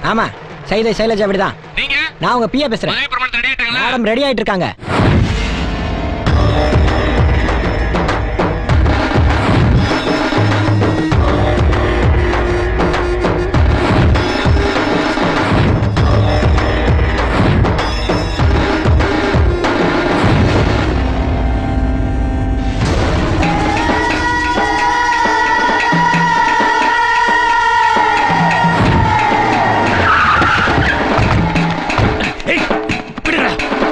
ஆமா சைலேஷ் சைலேஜ் அப்படிதான் நீங்க நான் உங்க பிஏ பேசுறேன் பதவி பிரமாணம் ரெடி ஆயிட்டாங்களா மேடம் ரெடி ஆயிட்டு இருக்காங்க ஏய் விடுடா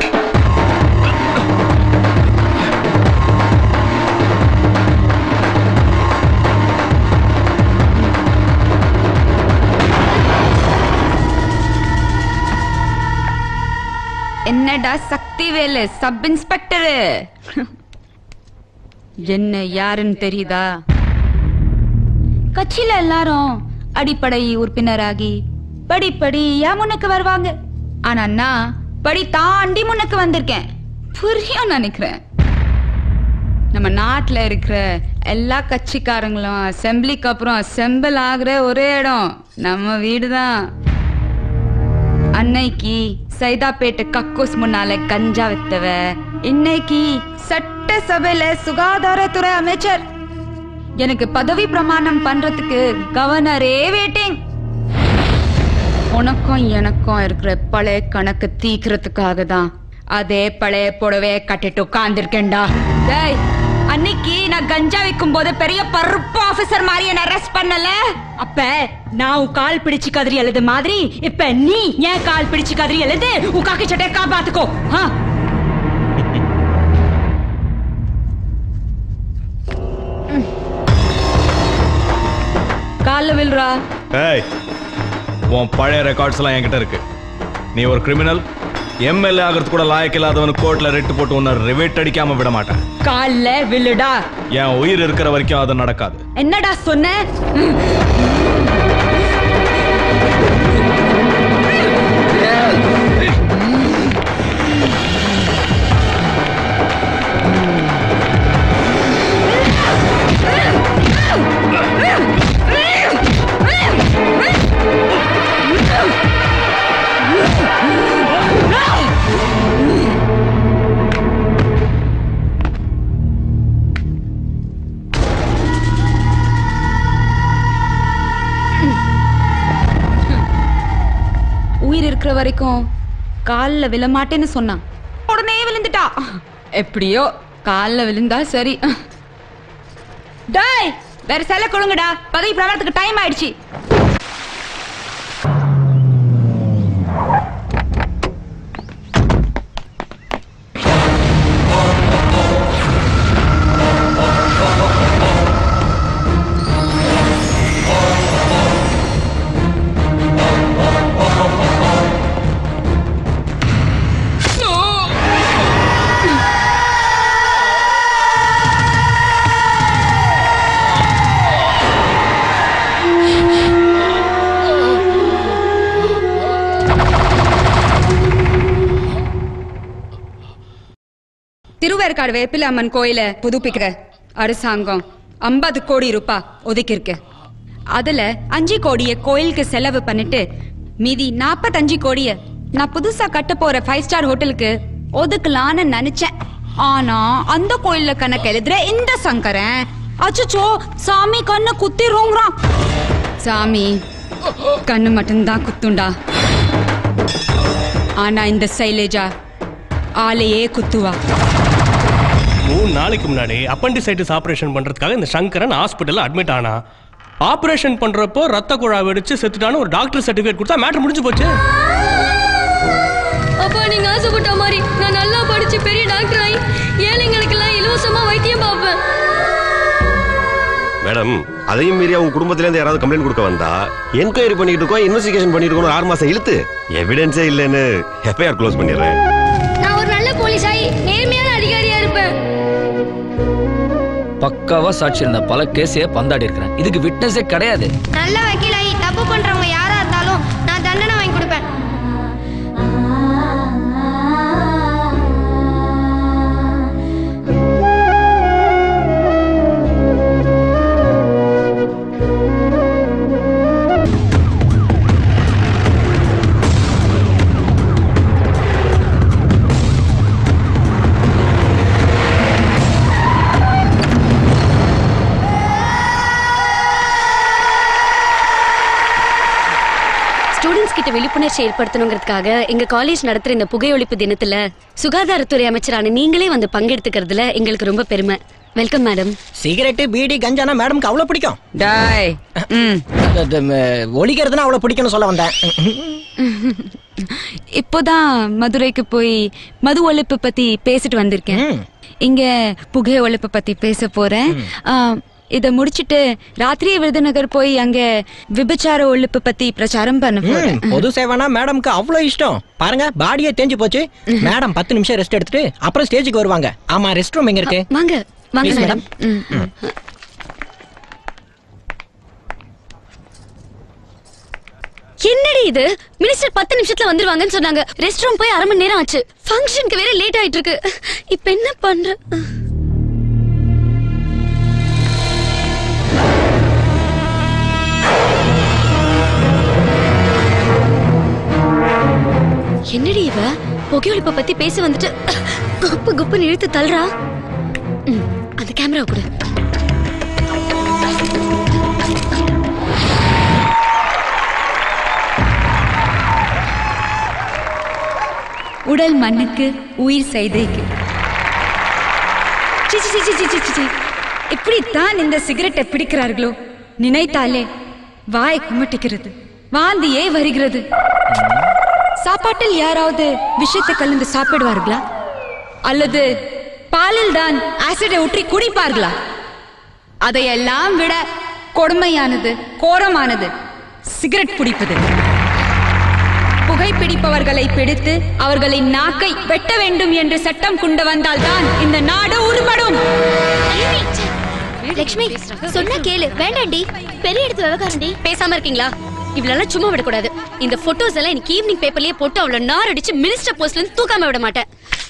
என்னடா சக்தி வேலு சப் இன்ஸ்பெக்டரு என்ன யாருன்னு தெரியுதா கட்சியில எல்லாரும் அடிப்படை உறுப்பினராகி படிப்படியா முன்னுக்கு வருவாங்க ஆனா நான் படி தாண்டி முன்னுக்கு வந்திருக்கேன் புரியும் நினைக்கிறேன் நம்ம நாட்டுல இருக்கிற எல்லா கட்சிக்காரங்களும் அசெம்பிளிக்கு அப்புறம் அசெம்பிள் ஆகுற ஒரே இடம் நம்ம வீடுதான் அன்னைக்கு சைதாப்பேட்டு கக்கூஸ் முன்னால கஞ்சா வித்தவ இன்னைக்கு சட்டசபையில சுகாதாரத்துறை அமைச்சர் எனக்கு பதவி பிரமாணம் பண்றதுக்கு கவர்னரே வெயிட்டிங் உனக்கும் எனக்கும் இருக்கிற பழைய கணக்கு தீக்கிறதுக்காக தான் அதே பழைய புடவைய கட்டிட்டு உட்கார்ந்துருக்கேன்டா டேய் அன்னைக்கு நான் கஞ்சா விற்கும் போது பெரிய பருப்பு ஆபீசர் மாதிரி என்ன அரெஸ்ட் பண்ணல அப்ப நான் உன் கால் பிடிச்சு கதறி எழுது மாதிரி இப்ப நீ ஏன் கால் பிடிச்சு கதறி எழுது உன் காக்கி சட்டை காப்பாத்துக்கோ ஆ கால்ல வில்றா ஏய் உன் பழைய ரெக்கார்ட்ஸ் எல்லாம் என்கிட்ட இருக்கு நீ ஒரு கிரிமினல் எம்எல்ஏ ஆகிறது கூட லாயக்கு இல்லாதவன் கோர்ட்ல ரெட்டு போட்டு உன்னை ரிவேட் அடிக்காம விட மாட்டேன் கால்ல வில்லுடா என் உயிர் இருக்கிற வரைக்கும் அது நடக்காது என்னடா சொன்ன உயிர் இருக்கிற வரைக்கும் கால்ல விழமாட்டேன்னு சொன்னான் உடனே விழுந்துட்டா எப்படியோ கால்ல விழுந்தா சரி டேய் வேற செல்ல கொடுங்கடா பதவி பிரமாணத்துக்கு டைம் ஆயிடுச்சு திருவேற்காடு வேப்பில அம்மன் கோயில புதுப்பிக்கிற அரசாங்கம் ஐம்பது கோடி ரூபாய் ஒதுக்கியிருக்கு அதுல அஞ்சு கோடிய கோயிலுக்கு செலவு பண்ணிட்டு மீதி நாற்பத்தஞ்சு கோடிய நான் புதுசா கட்ட போற ஃபைவ் ஸ்டார் ஹோட்டலுக்கு ஒதுக்கலான்னு நினைச்சேன் ஆனா அந்த கோயில்ல கணக்கு எழுதுற இந்த சங்கரன் அச்சச்சோ சாமி கண்ணு குத்திருங்கிறான் சாமி கண்ணு மட்டும்தான் குத்துண்டா ஆனா இந்த சைலேஜா ஆளையே குத்துவா மூணு நாளைக்கு முன்னாடி அப்பண்டிசைட்டிஸ் ஆபரேஷன் பண்றதுக்காக இந்த சங்கரன் ஹாஸ்பிட்டல்ல அட்மிட் ஆனா ஆபரேஷன் பண்றப்போ ரத்த குழாய் வெடிச்சு செத்துட்டான்னு ஒரு டாக்டர் சர்டிபிகேட் கொடுத்தா மேட்டர் முடிஞ்சு போச்சு அப்பா நீங்க ஆசைப்பட்ட மாதிரி நான் நல்லா படிச்சு பெரிய டாக்டர் ஆகி ஏழைங்களுக்கெல்லாம் இலவசமா வைத்தியம் பார்ப்பேன் மேடம் அதையும் மீறி அவங்க குடும்பத்துல இருந்து யாராவது கம்ப்ளைண்ட் கொடுக்க வந்தா என்கொயரி பண்ணிட்டு இருக்கோம் இன்வெஸ்டிகேஷன் பண்ணிட்டு இருக்கோம் ஒரு ஆறு மாசம் இழுத்து எவிடன்ஸே இல்லைன்னு எஃப்ஐஆர் க்ளோஸ் பண்ணிடுறேன் நான் ஒரு நல்ல போலீஸ் ஆகி நேர்மையான அதிகாரியா இருப்பேன் பக்காவா சாட்சி இருந்த பல கேஸையே பந்தாடி இருக்கிறேன் இதுக்கு விட்னஸே கிடையாது நல்ல வக்கீலாகி தப்பு பண்றவங்க யாரா இருந்தாலும் நான் தண்டனை வாங்கி கொடுப்பேன் கிட்ட விழிப்புணர்ச்சி ஏற்படுத்தணுங்கிறதுக்காக எங்க காலேஜ் நடத்துற இந்த புகை ஒழிப்பு தினத்துல சுகாதாரத்துறை அமைச்சரான நீங்களே வந்து பங்கெடுத்துக்கிறதுல எங்களுக்கு ரொம்ப பெருமை வெல்கம் மேடம் சிகரெட்டு பீடி கஞ்சானா மேடம்க்கு அவ்வளவு பிடிக்கும் டாய் ம் அது, அது, ம, ஒலிக்கிறதுனா அவ்வளவு பிடிக்கும்னு சொல்ல வந்தேன் இப்போதான் மதுரைக்கு போய் மது ஒழிப்பு பத்தி பேசிட்டு வந்திருக்கேன் ம். இங்க புகை ஒழிப்பு பத்தி பேச போறேன் ஆ, இத முடிச்சிட்டு ராத்திரி விருதுநகர் போய் அங்க விபச்சார ஒழிப்பு பத்தி பிரச்சாரம் பண்ண போறேன் ம், பொது சேவைனா மேடம்க்கு அவ்வளவு இஷ்டம் பாருங்க பாடியே தேஞ்சு போச்சு மேடம் பத்து நிமிஷம் ரெஸ்ட் எடுத்துட்டு அப்புறம் ஸ்டேஜுக்கு வருவாங்க ஆமா ரெஸ்ட் ரூம் எங்க இருக்கு வாங்க வாங்க Please, மேடம் ம், ம். என்னடி இது மினிஸ்டர் பத்து நிமிஷத்துல வந்துருவாங்கன்னு சொன்னாங்க ரெஸ்ட் ரூம் போய் அரை மணி நேரம் ஆச்சு ஃபங்க்ஷனுக்கு வேற லேட் ஆயிட்டு இருக்கு இப்ப என்ன பண்ற என்னடி இவ புகையொழிப்பை பத்தி பேச வந்துட்டு குப்பு குப்புன்னு இழுத்து தள்ளுறா ம், அந்த கேமரா கொடு உடல் மண்ணுக்கு உயிர் செய்தைக்கு சி, சி, சி, சி, சி, சி, சி. இப்படித்தான் இந்த சிகரெட்டை பிடிக்கிறார்களோ நினைத்தாலே வாய் குமட்டிக்கிறது வாந்தியே வருகிறது சாப்பாட்டில் யாராவது விஷத்தை கலந்து சாப்பிடுவார்களா அல்லது பாலில் தான் ஆசிடை ஊற்றி குடிப்பார்களா அதையெல்லாம் விட கொடுமையானது கோரமானது சிகரெட் பிடிப்பது புகைப்பிடிப்பவர்களை பிடித்து அவர்களின் நாக்கை வெட்ட வேண்டும் என்று சட்டம் கொண்டு வந்தால்தான் இந்த நாடு உருப்படும் லக்ஷ்மி சொன்னா கேளு வேண்டாண்டி பெரிய இடத்து விவகாரண்டி பேசாம இருக்கீங்களா இவ்வளவு சும்மா விடக்கூடாது இந்த போட்டோஸ் எல்லாம் எனக்கு ஈவினிங் பேப்பர்லயே போட்டு அவ்வளவு நார் அடிச்சு மினிஸ்டர் போஸ்ட்ல இருந்து தூக்காம விட மாட்டேன்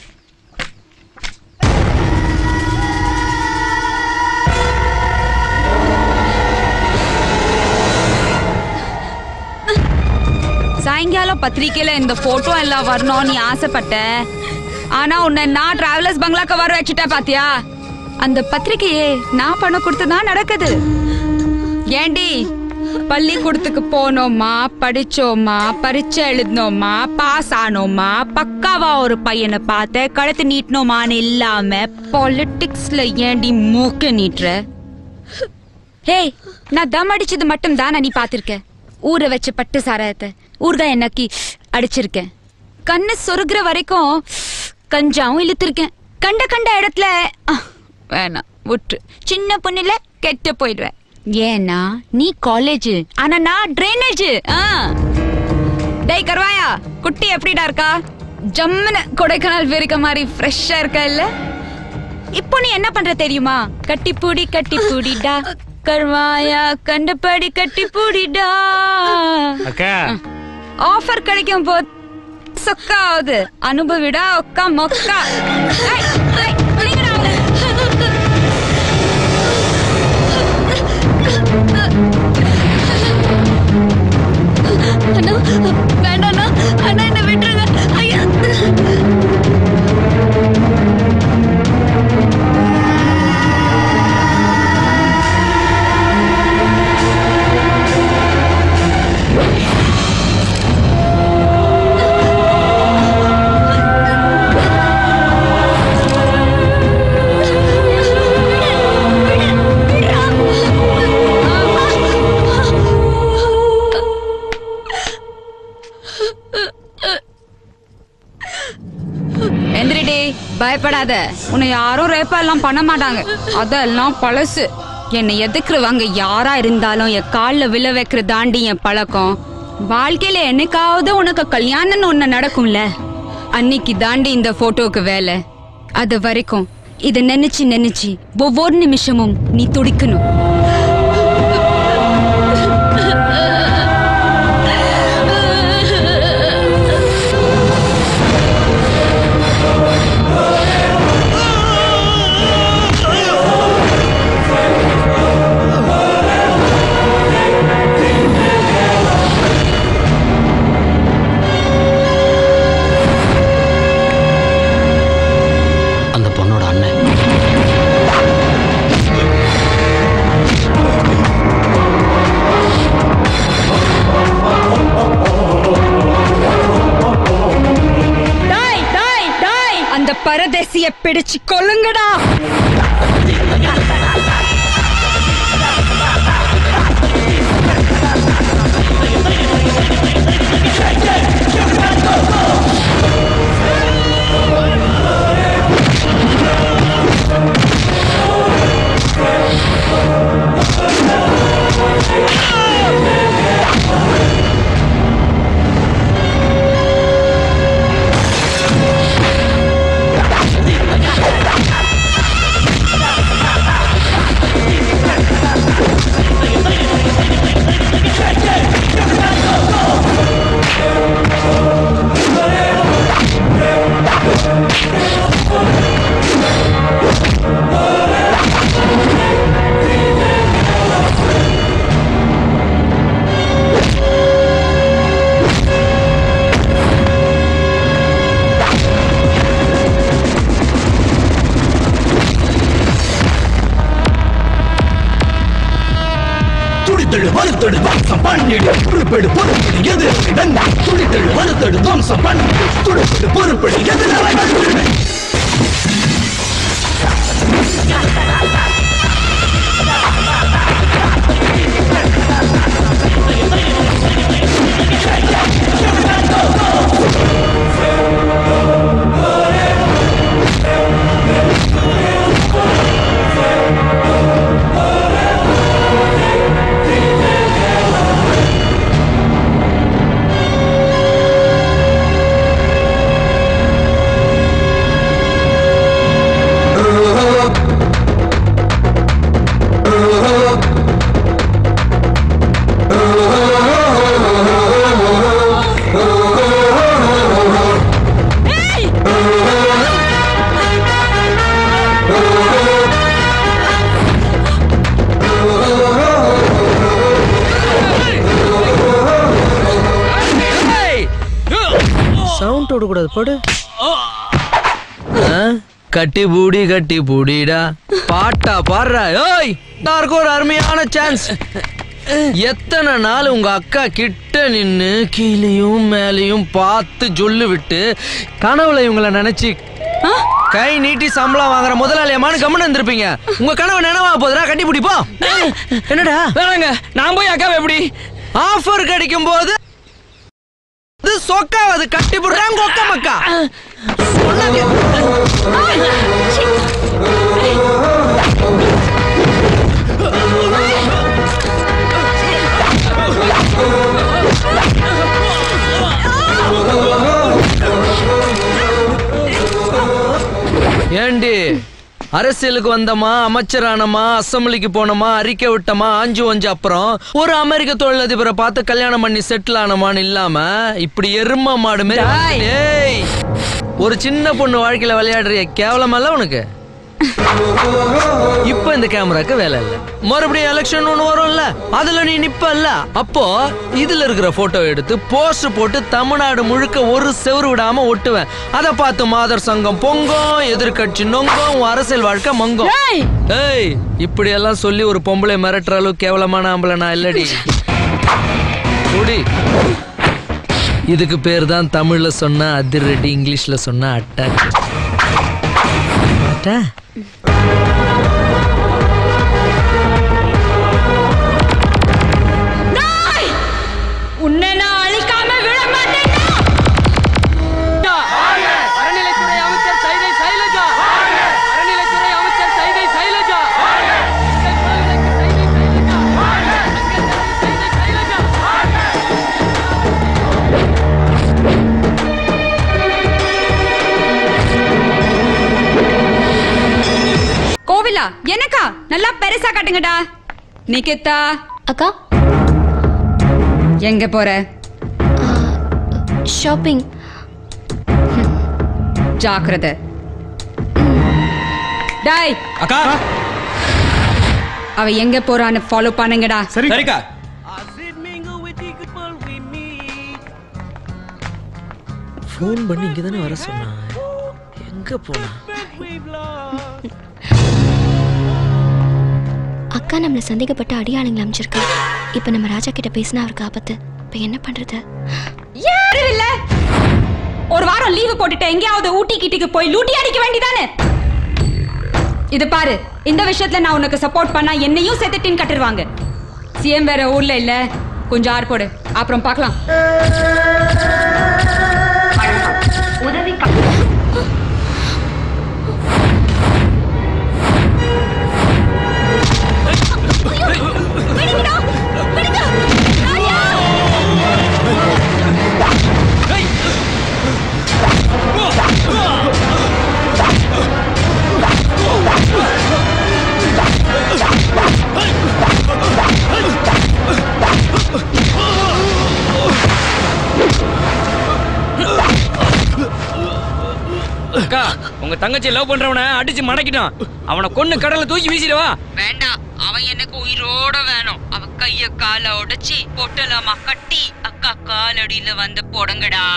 சாயங்காலம் பத்திரிக்கையில இந்த போட்டோ எல்லாம் வரணும் நீ ஆசைப்பட்ட ஆனா உன்னை நான் டிராவலர்ஸ் பங்களாக்கு வர வச்சுட்டேன் பாத்தியா அந்த பத்திரிக்கையே நான் பணம் கொடுத்து தான் நடக்குது ஏண்டி பள்ளிக்கூடத்துக்கு போனோமா படிச்சோமா பரீட்சை எழுதினோமா பாஸ் ஆனோமா பக்காவா ஒரு பையனை பார்த்த கழுத்து நீட்டினோமான்னு இல்லாம பாலிட்டிக்ஸ்ல ஏண்டி மூக்க நீட்டுற ஹேய் நான் தம் அடிச்சது மட்டும் தான் நீ பாத்திருக்க ஊற வச்ச பட்டு சாராயத்தை ஊர்காய் எண்ணக்கி அடிச்சிருக்கேன் கண்ணு சொருகிற வரைக்கும் கஞ்சாவும் இழுத்திருக்கேன் கண்ட கண்ட இடத்துல அஹ், வேணாம் விட்டு சின்ன பொண்ணுல கெட்டு போயிடுவேன் ஏன்னா நீ காலேஜ் ஆனா நான் ட்ரைனேஜ் டேய் கருவாயா குட்டி எப்படிடா இருக்கா ஜம்முன்னு கொடைக்கானல் வெறிக்க மாதிரி ஃப்ரெஷ்ஷா இருக்கா இல்ல இப்போ நீ என்ன பண்ற தெரியுமா கட்டிப்பூடி கட்டிப்பூடிடா கருவாயா கண்டபடி கட்டிப்பூடிடா அக்கா ஆஃபர் கிடைக்கும் போது சொக்கா ஆகுது அனுபவிடா ஒக்கா மொக்கா ஏய், ஏய், பிடிங்கடா அவளை. அண்ணா வேண்டாண்ணா அண்ணா என்ன விட்டுருங்க ஐயா எந்திரிடி பயப்படாத உன்னை யாரும் ரேப்பா எல்லாம் பண்ண மாட்டாங்க அதெல்லாம் பழசு என்னை எதுக்குறவங்க யாரா இருந்தாலும் என் கால்ல விழ வைக்கிற தாண்டி என் பழக்கம் வாழ்க்கையில என்னைக்காவது உனக்கு கல்யாணம்னு ஒண்ணு நடக்கும்ல அன்னைக்கு தாண்டி இந்த போட்டோக்கு வேலை அது வரைக்கும் இத நினைச்சு நினைச்சு ஒவ்வொரு நிமிஷமும் நீ துடிக்கணும் அந்த பொண்ணோட அண்ணன் பரதேசிய பிடிச்சு கொல்லுங்கடா துடித்தெழு மறுத்தெடு வம்சம் பண்ணிடு பொறுப்பெடு பொறுப்பெடு எதிரிடன் துடித்தெழு மறுத்தெடு வம்சம் பண்ணிடு துடிப்பெடு பொறுப்பெடு எதிரிடன் சவுண்ட் விடக்கூடாது போடு ஆ, கட்டி பூடி கட்டி பூடிடா பாட்டா பாடுறா ஓய் எல்லாருக்கும் ஒரு அருமையான சான்ஸ் எத்தனை நாள் உங்க அக்கா கிட்ட நின்னு கீழேயும் மேலேயும் பார்த்து சொல்லு விட்டு கனவுல இவங்கள நினைச்சு கை நீட்டி சம்பளம் வாங்குற முதலாளியமான கம்மன் இருந்திருப்பீங்க உங்க கனவு நினைவா போதுடா கட்டி பிடிப்போ என்னடா வேணாங்க நான் போய் அக்காவை எப்படி ஆஃபர் கிடைக்கும் போது இது சொக்காவது கட்டி போடுறாங்க ஒக்க மக்கா ஏண்டி அரசியலுக்கு வந்தமா அமைச்சரானமா அசம்பிளிக்கு போனோமா அறிக்கை விட்டமா ஆஞ்சு வஞ்சு அப்புறம் ஒரு அமெரிக்க தொழிலதிபரை பார்த்து கல்யாணம் பண்ணி செட்டில் ஆனமான்னு இல்லாம இப்படி எரும மாடு மாதிரி டேய். ஏய் ஒரு சின்ன பொண்ணு வாழ்க்கையில விளையாடுறிய கேவலமல்ல உனக்கு இப்ப இந்த கேமராக்கு வேலை இல்ல மறுபடியும் எலெக்ஷன் ஒண்ணு வரும்ல அதுல நீ நிப்பல்ல அப்போ இதுல இருக்கிற போட்டோ எடுத்து போஸ்ட் போட்டு தமிழ்நாடு முழுக்க ஒரு செவுரு விடாம ஒட்டுவேன் அத பார்த்து மாதர் சங்கம் பொங்கும் எதிர்க்கட்சி நொங்கும் உன் அரசியல் வாழ்க்கை மங்கும் ஏய் இப்படி எல்லாம் சொல்லி ஒரு பொம்பளை மிரட்டுற அளவு கேவலமான ஆம்பளை நான் இல்லடி குடி இதுக்கு பேர் தான் தமிழ்ல சொன்னா அதிரடி இங்கிலீஷ்ல சொன்னா அட்டாக் அட்டா உன்னை நான் அழிக்காம விட மாட்டேன் அறநிலைத்துறை அமைச்சர் சைதை சைலஜா அறநிலைத்துறை அமைச்சர் சைதை சைலஜா கோவிலா எனக்கா நல்லா பெருசா காட்டுங்கடா நிக்கிதா அக்கா எங்க போற ஷாப்பிங் ஜாக்கிரதை டாய் அக்கா அவ எங்க போறான்னு ஃபாலோ பண்ணுங்கடா சரிக்கா ஃபோன் பண்ணி இங்க தானே வர சொன்னா எங்க போனா அக்கா நம்மள சந்தேகப்பட்ட அடியாளுங்களை அமைச்சிருக்கா இப்ப நம்ம ராஜா கிட்ட பேசினா அவருக்கு ஆபத்து இப்ப என்ன பண்றது யாரும் இல்ல ஒரு வாரம் லீவு போட்டுட்டு எங்கேயாவது ஊட்டி கிட்டிக்கு போய் லூட்டி அடிக்க வேண்டியதானே இது பாரு இந்த விஷயத்துல நான் உனக்கு சப்போர்ட் பண்ணா என்னையும் சேர்த்துட்டின்னு கட்டுருவாங்க சிஎம் வேற ஊர்ல இல்ல கொஞ்சம் ஆறு போடு அப்புறம் பார்க்கலாம் அக்கா உங்க தங்கச்சி லவ் பண்றவன அடிச்சு மடக்கிட்டான் அவனை கொன்னு கடல்ல தூக்கி வீசிடவா வேண்டாம் அவன் எனக்கு உயிரோட வேணும் அவ கைய கால உடைச்சி பொட்டலாமா கட்டி அக்கா காலடியில வந்து போடுங்கடா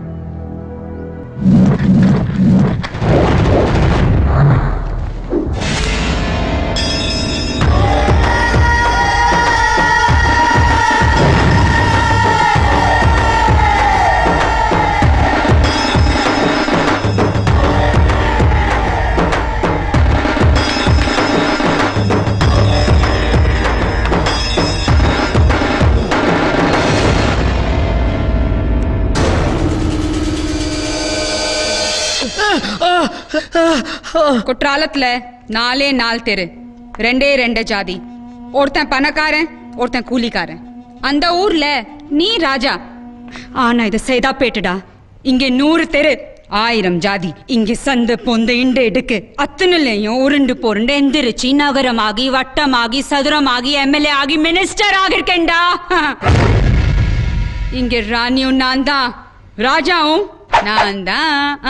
குற்றாலத்துல நாலே நாள் தெரு ரெண்டே ரெண்டு ஜாதி ஒருத்தன் பணக்காரன் ஒருத்தன் கூலிக்காரன் அந்த ஊர்ல நீ ராஜா ஆனா இது சேதாப்பேட்டுடா இங்க நூறு தெரு ஆயிரம் ஜாதி இங்க சந்து பொந்து இண்டு எடுக்கு அத்தனையும் உருண்டு பொருண்டு எந்திரிச்சு நகரமாகி வட்டமாகி சதுரமாகி எம்எல்ஏ ஆகி மினிஸ்டர் ஆகிருக்கேன்டா இங்க ராணியும் நான் தான் ராஜாவும் நான் தான் ஆ?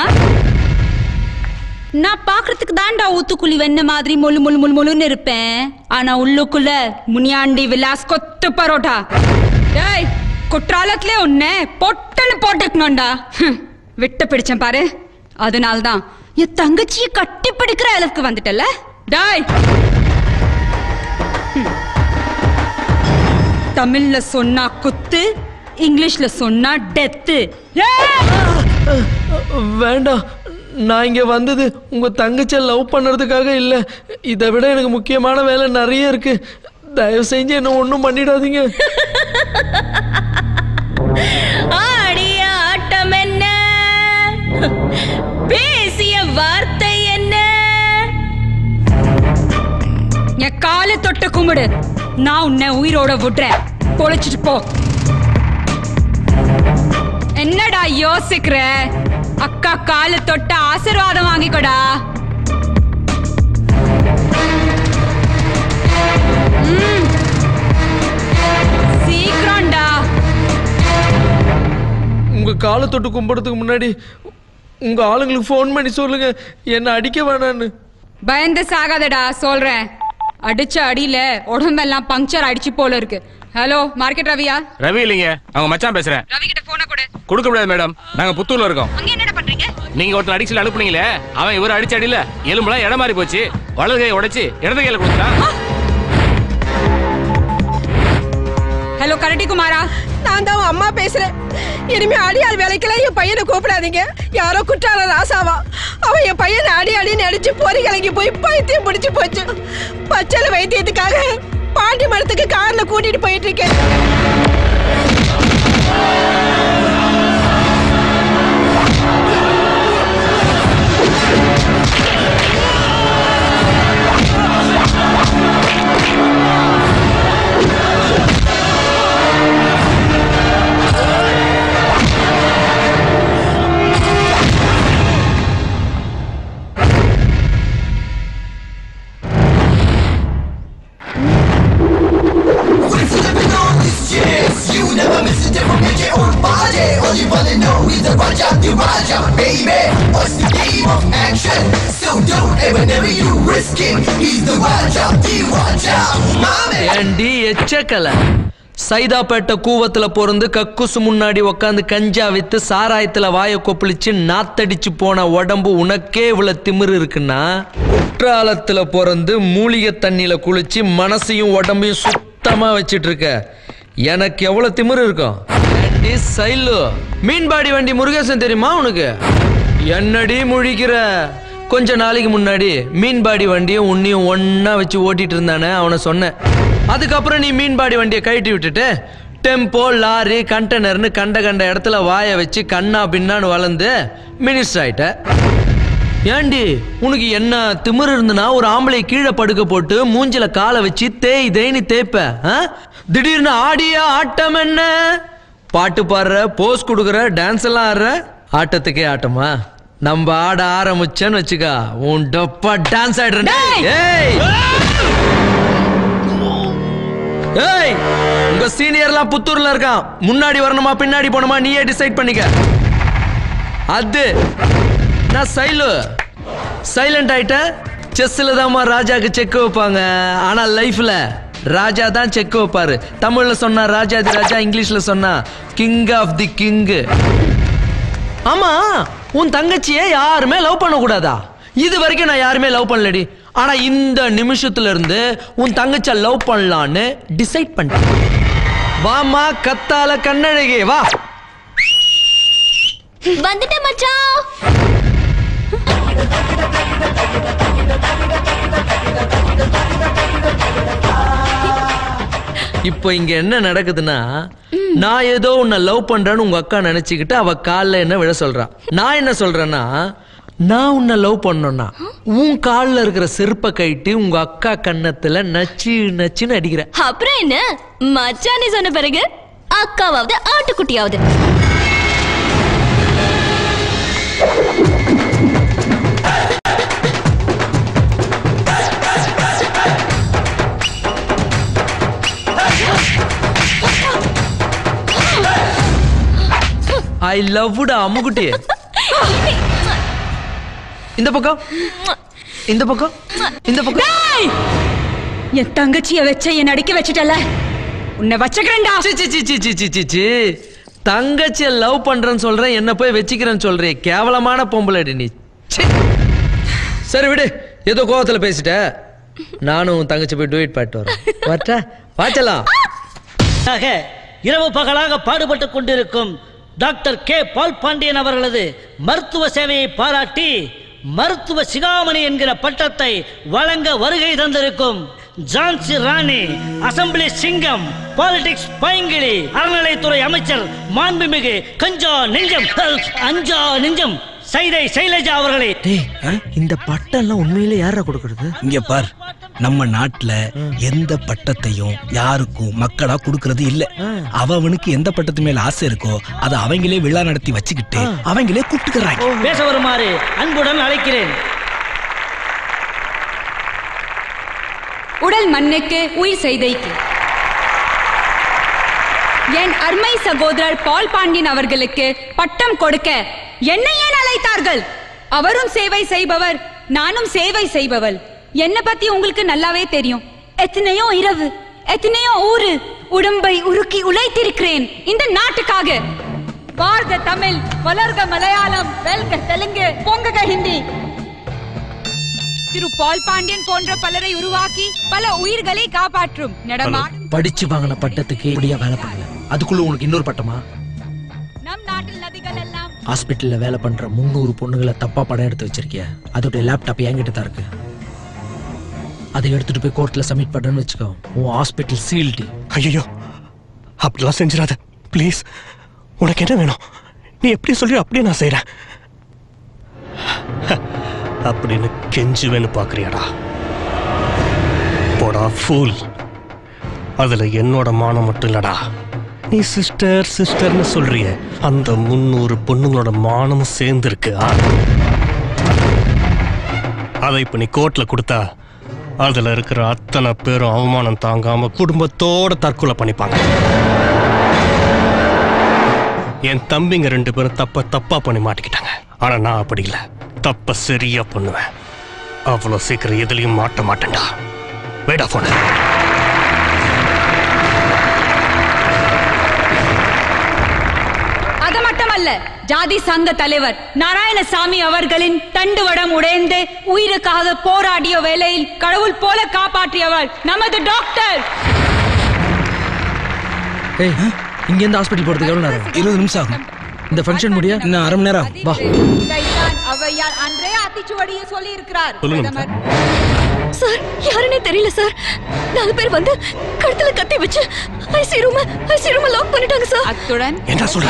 நான் பாக்குறதுக்கு தான்டா ஊத்துக்குழி வெண்ண மாதிரி மொழு மொழு மொழு மொழுன்னு இருப்பேன் ஆனா உள்ளுக்குள்ள முனியாண்டி விலாஸ் கொத்து பரோட்டா டேய் குற்றாலத்திலே உன்னை பொட்டன்னு போட்டுக்கணும்டா ஹம், விட்டு பிடிச்சேன் பாரு அதனால்தான் என் தங்கச்சியை கட்டி பிடிக்கிற அளவுக்கு வந்துட்டல டேய் ஹம். தமிழ்ல சொன்னா குத்து இங்கிலீஷ்ல சொன்னா டெத்து வேண்டாம் நான் இங்க வந்தது உங்க தங்கச்சியை லவ் பண்ணுறதுக்காக இல்லை இதை விட எனக்கு முக்கியமான வேலை நிறைய இருக்கு தயவு செஞ்சு என்ன ஒன்றும் பண்ணிடாதீங்க ஆடிய ஆட்டம் என்ன பேசிய வார்த்தை என்ன என் காலை தொட்டு கும்பிடு நான் உன்னை உயிரோட விடுறேன் பொழைச்சிட்டு போ என்னடா யோசிக்கிற அக்கா காலை தொட்டு ஆசீர்வாதம் வாங்கிக்கோடா ம். சீக்கிரம்டா உங்க காலை தொட்டு கும்பிடுறதுக்கு முன்னாடி உங்க ஆளுங்களுக்கு ஃபோன் பண்ணி சொல்லுங்க என்ன அடிக்க வேணான்னு பயந்து சாகாதடா சொல்றேன் அடிச்ச அடியில உடம்பெல்லாம் பங்க்சர் அடிச்சு போல இருக்கு ஹலோ மார்க்கெட் ரவியா ரவி இல்லைங்க அவங்க மச்சான் பேசுறேன் ரவி கிட்ட போன கொடு கொடுக்க முடியாது மேடம் நாங்க புத்தூர்ல இருக்கோம் அங்க என்னடா பண்றீங்க நீங்க ஒருத்தர் அடிச்சுல அனுப்புனீங்களே அவன் இவர் அடிச்ச அடியில எலும்புலாம் இடம் மாறி போச்சு வலது கையை உடைச்சு இடது கையில கொடுத்தான் ஹலோ கரடி குமாரா நான் தான் உன் அம்மா பேசுறேன் இனிமே அடியாள் வேலைக்கெல்லாம் என் பையனை கூப்பிடாதீங்க யாரோ குற்றால ராசாவா அவன் என் பையனை அடி அடின்னு அடிச்சு பொறி கலங்கி போய் பைத்தியம் பிடிச்சு போச்சு பச்சளை வைத்தியத்துக்காக பாண்டி மரத்துக்கு கார்ல கூட்டிட்டு போயிட்டு இருக்கேன் Yes, you never miss a different picture or body. All you wanna know is the Raja, the Raja, baby. What's the game of action? So don't ever, never you risk it. He's the Raja, the Raja, mommy. ஏண்டி எச்சக்கலை சைதாப்பேட்டை கூவத்துல பிறந்து கக்குசு முன்னாடி உக்காந்து கஞ்சா with சாராயத்துல வாயை கொப்பளிச்சு நாத்தடிச்சு போன உடம்பு உனக்கே இவ்வளவு திமிரு இருக்குன்னா குற்றாலத்துல பிறந்து மூலிகை தண்ணியில குளிச்சு மனசையும் உடம்பையும் சுத்தமா வச்சிட்டு இருக்க எனக்கு எவ்வளவு திமிரு இருக்கும் ஏண்டி ஏண்டி சைலு மீன்பாடி வண்டி முருகேசன் தெரியுமா உனக்கு என்னடி முழிக்கிற கொஞ்ச நாளைக்கு முன்னாடி மீன்பாடி வண்டியும் உன்னையும் ஒண்ணா வச்சு ஓட்டிட்டு இருந்தானே அவனை சொன்னேன் அதுக்கப்புறம் நீ மீன்பாடி வண்டியை கழட்டி விட்டுட்டு டெம்போ லாரி கண்டெய்னர்னு கண்ட கண்ட இடத்துல வாயை வச்சு கண்ணா பின்னான்னு வளர்ந்து மினிஸ்டர் ஆயிட்ட ஏண்டி உனக்கு என்ன திமிரு இருந்துனா ஒரு ஆம்பளை கீழே படுக்க போட்டு மூஞ்சில காலை வச்சு தேய் தேய்னு தேய்ப்ப ஆ? திடீர்னு ஆடிய ஆட்டம் என்ன பாட்டு பாடுற போஸ் கொடுக்குற டான்ஸ் எல்லாம் ஆடுற ஆட்டத்துக்கே ஆட்டமா நம்ம ஆட ஆரம்பிச்சேன்னு வச்சுக்கா உன் டப்பா டான்ஸ் ஆடுறேன் ஏய் ஏய் உங்க சீனியர்லாம் புத்தூர்ல இருக்கான் முன்னாடி வரணுமா பின்னாடி போகணுமா நீயே டிசைட் பண்ணிக்க அது நான் சைலு சைலண்ட் ஆயிட்டேன் செஸ்ஸில் தாம்மா ராஜாக்கு செக் வைப்பாங்க ஆனால் லைஃப்ல ராஜா தான் செக் வைப்பாரு தமிழ்ல சொன்னா ராஜாதி ராஜா இங்கிலீஷ்ல சொன்னா கிங் ஆஃப் தி கிங் ஆமா உன் தங்கச்சியை யாருமே லவ் பண்ண கூடாதா இது வரைக்கும் நான் யாருமே லவ் பண்ணலடி ஆனா இந்த நிமிஷத்துல இருந்து உன் தங்கச்சியை லவ் பண்ணலான்னு டிசைட் பண்ணிட்டேன் வாமா கத்தால கண்ணழகே வா வந்துட்டேன் மச்சான் இப்போ இங்க என்ன நடக்குதுன்னா நான் ஏதோ உன்னை லவ் பண்றேன்னு உங்க அக்கா நினைச்சுக்கிட்டு அவ கால்ல என்ன விழ சொல்றா நான் என்ன சொல்றேன்னா நான் உன்னை லவ் பண்ணோன்னா உன் கால்ல இருக்கிற செருப்பை கழட்டி உங்க அக்கா கன்னத்துல நச்சு நச்சுன்னு அடிக்கிறேன் அப்புறம் என்ன மச்சானே சொன்ன பிறகு அக்காவாவது ஆட்டுக்குட்டியாவது ஐ லவ்டா அம்முக்குட்டி இந்த பக்கம் இந்த பக்கம் இந்த பக்கம் என் தங்கச்சிய வச்ச என் அடிக்க வச்சுட்டல உன்னை வச்சுக்கிறேன்டா சி, சி, சி, சி, சி, சி, சி, சி. தங்கச்சிய லவ் பண்றேன்னு சொல்றேன் என்ன போய் வச்சுக்கிறேன்னு சொல்றேன் கேவலமான பொம்பளைடி நீ சி. சரி விடு ஏதோ கோவத்துல பேசிட்ட நானும் உன் தங்கச்சி போய் டூயிட் பாட்டு வரேன் வரட்டா வாச்சலாம் ஆக இரவு பகலாக பாடுபட்டு கொண்டிருக்கும் டாக்டர் கே பால் பாண்டியன் அவர்களது மருத்துவ சேவையை பாராட்டி மருத்துவ சிகாமணி என்கிற பட்டத்தை வழங்க வருகை தந்திருக்கும் ஜான்சி ராணி அசம்பிளி சிங்கம் பாலிடிக்ஸ் பைங்கிளி அறநிலைத்துறை அமைச்சர் மாண்புமிகு கஞ்சா நெஞ்சம் அஞ்சா நெஞ்சம் சைதை சைலஜா அவர்களை இந்த பட்டம் எல்லாம் உண்மையிலே யாரா கொடுக்கறது இங்க பார் நம்ம நாட்டுல எந்த பட்டத்தையும் யாருக்கும் மக்களா கொடுக்கறது இல்ல அவனுக்கு எந்த பட்டத்து மேல ஆசை இருக்கோ அதை அவங்களே விழா நடத்தி வச்சுக்கிட்டு அவங்களே கூப்பிட்டுக்கிறாங்க பேச வருமாறு அன்புடன் அழைக்கிறேன் உடல் மண்ணுக்கு உயிர் செய்தைக்கு என் அருமை சகோதரர் பால் பாண்டியன் அவர்களுக்கு பட்டம் கொடுக்க என்னை ஏன் அழைத்தார்கள் அவரும் சேவை செய்பவர் நானும் சேவை செய்பவள் என்ன பத்தி உங்களுக்கு நல்லாவே தெரியும் எத்தனையோ இரவு எத்தனையோ ஊரு உடம்பை உருக்கி உழைத்திருக்கிறேன் இந்த நாட்டுக்காக வாழ்க தமிழ் வளர்க மலையாளம் வெல்க தெலுங்கு பொங்கக ஹிந்தி திரு பால் பாண்டியன் போன்ற பலரை உருவாக்கி பல உயிர்களை காப்பாற்றும் நடமாடும் படிச்சு வாங்கின பட்டத்துக்கு இப்படியா வேலை பண்ணல அதுக்குள்ள உனக்கு இன்னொரு பட்டமா நம் நாட்டில் நதிகள் எல்லாம் ஹாஸ்பிட்டல்ல வேலை பண்ற முந்நூறு பொண்ணுங்களை தப்பா படம் எடுத்து வச்சிருக்கிய அதோட லேப்டாப் என்கிட்ட தான் இருக்கு அதை எடுத்துட்டு போய் கோர்ட்ல சப்மிட் பண்ணேன்னு வச்சுக்கோ உன் ஹாஸ்பிட்டல் சீல்டு ஐயோ அப்படிலாம் செஞ்சிடாத ப்ளீஸ் உனக்கு என்ன வேணும் நீ எப்படி சொல்லி அப்படியே நான் செய்கிறேன் அப்படின்னு கெஞ்சுவேன்னு பார்க்குறியாடா போடா ஃபூல் அதில் என்னோட மானம் மட்டும் இல்லடா நீ சிஸ்டர் சிஸ்டர்னு சொல்றிய அந்த முந்நூறு பொண்ணுங்களோட மானமும் சேர்ந்துருக்கு அதை இப்போ நீ கோர்ட்டில் கொடுத்தா அதில் இருக்கிற அத்தனை பேரும் அவமானம் தாங்காம குடும்பத்தோட தற்கொலை பண்ணிப்பாங்க என் தம்பிங்க ரெண்டு பேரும் தப்ப தப்பா பண்ணி மாட்டிக்கிட்டாங்க ஆனா நான் அப்படி இல்லை தப்ப சரியா பண்ணுவேன் அவ்வளோ சீக்கிரம் எதுலயும் மாட்ட மாட்டேன்டா வேடா போன அது மட்டுமல்ல ஜாதி சங்க தலைவர் நாராயணசாமி அவர்களின் தண்டுவடம் உடைந்து உயிருக்காக போராடிய வேளையில் கடவுள் போல காப்பாற்றியவர் நமது டாக்டர் ஏய் இங்கேருந்து ஹாஸ்பிட்டல் போகிறதுக்கு எவ்வளோ நேரம் இருபது நிமிஷம் ஆகும் இந்த ஃபங்க்ஷன் முடிய இன்னும் அரை மணி நேரம் ஆகும் வா இதைத்தான் ஔவையார் அன்றே ஆத்திச்சுவடியை சொல்லி இருக்கிறார் சொல்லுங்க சார் யாருன்னே தெரியல சார் நாலு பேர் வந்து கழுத்துல கத்தி வச்சு IC room IC room lock பண்ணிட்டாங்க சார் அத்துடன் என்ன சொல்ற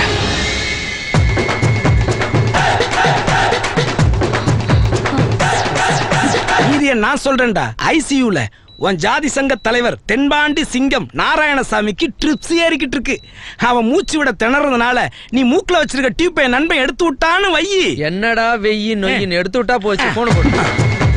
மீதிய நான் சொல்றேன்டா ஐசியூல உன் ஜாதி சங்க தலைவர் தென்பாண்டி சிங்கம் நாராயணசாமிக்கு ட்ரிப்ஸ் ஏறிக்கிட்டு இருக்கு அவன் மூச்சு விட திணறதுனால நீ மூக்குல வச்சிருக்க டியூப்பை என் நண்பன் எடுத்து விட்டான்னு வையி என்னடா வெயி நொய்யின்னு எடுத்து விட்டா போச்சு போன போட்டு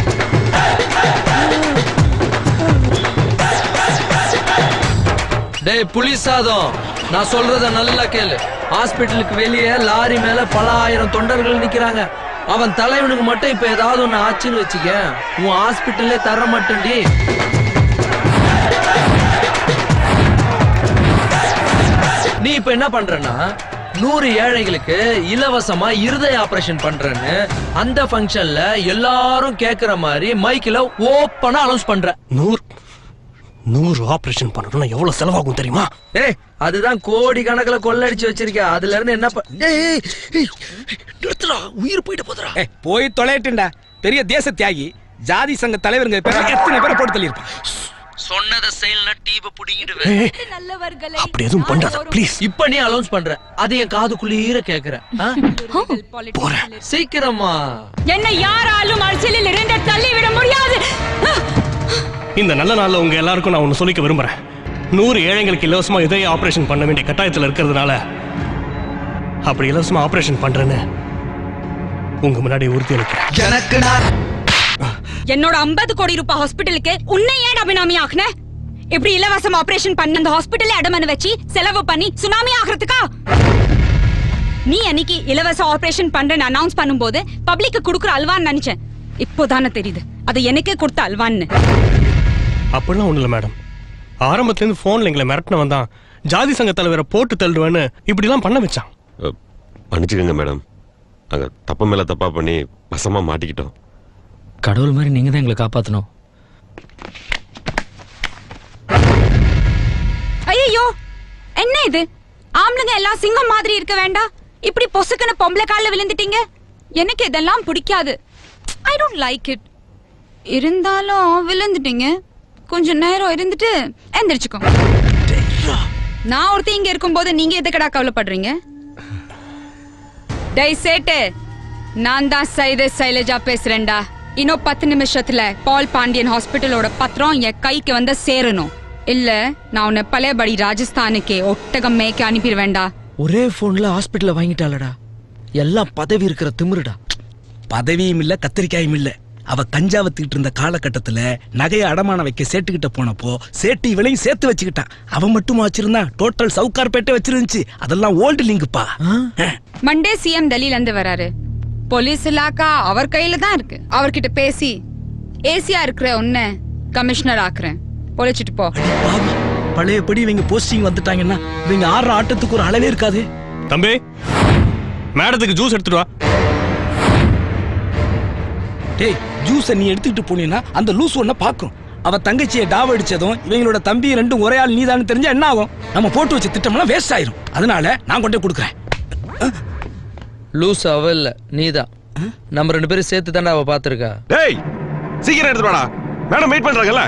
டேய் புலி சாதம் நான் சொல்றத நல்லா கேளு ஹாஸ்பிட்டலுக்கு வெளியே லாரி மேல பல ஆயிரம் தொண்டர்கள் நிக்கிறாங்க அவன் தலைவனுக்கு மட்டும் இப்ப ஏதாவது ஒண்ணு ஆச்சுன்னு வச்சுக்க உன் ஹாஸ்பிட்டல்லே தர மாட்டேன்டி நீ இப்ப என்ன பண்றனா நூறு ஏழைகளுக்கு இலவசமா இருதய ஆபரேஷன் பண்றேன்னு அந்த ஃபங்க்ஷன்ல எல்லாரும் கேக்குற மாதிரி மைக்ல ஓப்பனா அனௌன்ஸ் பண்ற நூறு நூறு ஆபரேஷன் பண்ணணும்னா எவ்வளவு செலவாகும் தெரியுமா ஏய் அதுதான் கோடி கணக்குல கொள்ளடிச்சு வச்சிருக்க அதுல இருந்து என்ன ப- ஏய், ஏய், ஏய், நிறுத்துடா உயிர் போயிட்டு போதுடா ஏய், போய் தொலைட்டுண்டா பெரிய தேச தியாகி ஜாதி சங்க தலைவருங்க பேர எத்தனை பேரை போட்டு தள்ளியிருப்பான் சொன்னதை செயல்னா டீப புடிங்கிடுவேன் அப்படி எதுவும் பண்ணாத ப்ளீஸ் இப்ப நீ அலௌன்ஸ் பண்ற அது என் காதுக்குள்ளீர கேக்குற போறேன் சீக்கிரமா என்னை யாராலும் அரசியலில் இருந்து தள்ளிவிட முடியாது இந்த நல்ல நாள்ல உங்க எல்லாருக்கும் நான் ஒன்னு சொல்லிக்க விரும்புறேன் நூறு ஏழைங்களுக்கு இலவசமா இதய ஆபரேஷன் பண்ண வேண்டிய கட்டாயத்துல இருக்கிறதுனால அப்படி இலவசமா ஆபரேஷன் பண்றேன்னு உங்க முன்னாடி உறுதி அளிக்கிறேன் எனக்கு நான் என்னோட 50 கோடி ரூபாய் ஹாஸ்பிட்டலுக்கு உன்னை ஏன் அபினாமி ஆக்குன இப்படி இலவசம் ஆபரேஷன் பண்ண அந்த ஹாஸ்பிட்டல்ல அடமனு வச்சு செலவு பண்ணி சுனாமி ஆகிறதுக்கா நீ அன்னைக்கு இலவச ஆபரேஷன் பண்றேன்னு அனௌன்ஸ் பண்ணும்போது பப்ளிக்கு கொடுக்குற அல்வான்னு நினைச்சேன் இப்போதானே தெரியுது அது எனக்கே கொடுத்த அல்வான்னு அப்படிலாம் ஒண்ணு இல்ல மேடம் ஆரம்பத்துல இருந்து போன்ல எங்களை மிரட்டினவன் தான் ஜாதி சங்க தலைவரை போட்டு தள்ளுவேன்னு இப்படிலாம் பண்ண வச்சான் அஹ், மன்னிச்சுக்கோங்க மேடம் நாங்க தப்பு மேல தப்பா பண்ணி வசமா மாட்டிக்கிட்டோம் கடவுள் மாதிரி நீங்க தான் எங்களை காப்பாத்தணும் ஐயோ என்ன இது ஆம்பளைங்க எல்லாம் சிங்கம் மாதிரி இருக்க வேண்டாம் இப்படி பொசுக்குன்னு பொம்பளை கால்ல விழுந்துட்டீங்க எனக்கு இதெல்லாம் பிடிக்காது ஐ டோன்ட் லைக் இட் இருந்தாலும் விழுந்துட்டீங்க கொஞ்ச நேரம் இருந்துட்டு எந்திரிச்சுக்கோ நான் ஒருத்தி இங்க இருக்கும்போது நீங்க எதுக்கடா கவலைப்படுறீங்க டேய் சேட்டு நான் தான் சைது சைலஜா பேசுறேன்டா இன்னும் பத்து நிமிஷத்துல பால் பாண்டியன் ஹாஸ்பிட்டலோட பத்திரம் என் கைக்கு வந்து சேரணும் இல்ல நான் உன்னை பழையபடி ராஜஸ்தானுக்கு ஒட்டகம் மேய்க்க அனுப்பிடுவேன்டா ஒரே போன்ல ஹாஸ்பிட்டல்ல வாங்கிட்டாளடா எல்லாம் பதவி இருக்கிற திமிருடா பதவியும் இல்ல கத்திரிக்காயும் இல்ல அவ கஞ்சா வித்துக்கிட்டு இருந்த காலகட்டத்துல நகையை அடமான வைக்க சேட்டுக்கிட்ட போனப்போ சேட்டு இவளையும் சேர்த்து வச்சுக்கிட்டான் அவன் மட்டுமா வச்சிருந்தான் டோட்டல் சவுக்கார்பேட்டை வச்சிருந்துச்சு அதெல்லாம் ஓல்டு லிங்குப்பா மண்டே சிஎம் டெல்லில இருந்து வராரு போலீஸ் இலாக்கா அவர் கையில தான் இருக்கு அவர்கிட்ட பேசி ஏசியா இருக்கிற உன்னை கமிஷனர் ஆக்குறேன் பொழைச்சிட்டு போ பாவி பழையபடி இவங்க போஸ்டிங் வந்துட்டாங்கன்னா இவங்க ஆடுற ஆட்டத்துக்கு ஒரு அளவே இருக்காது தம்பி மேடத்துக்கு ஜூஸ் எடுத்துட்டு வா டேய் ஜூஸை நீ எடுத்துக்கிட்டு போனீன்னா அந்த லூஸ் ஒன்ன பாக்கும் அவ தங்கச்சியை டாவ் அடிச்சதும் இவங்களோட தம்பி ரெண்டும் ஒரே ஆள் நீதான்னு தெரிஞ்சா என்ன ஆகும் நம்ம போட்டு வச்ச திட்டம்லாம் வேஸ்ட் ஆயிரும் அதனால நான் கொண்டே கொடுக்குறேன் லூஸ் அவ இல்ல நீதான் நம்ம ரெண்டு பேரும் சேர்த்து தாண்டா அவ பாத்துருக்கா டேய் சீக்கிரம் எடுத்து வாடா மேடம் வெயிட் பண்றாங்கல்ல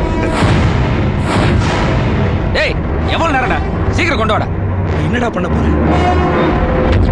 டேய் எவ்வளவு நேரம்டா சீக்கிரம் கொண்டு வாடா என்னடா பண்ண போற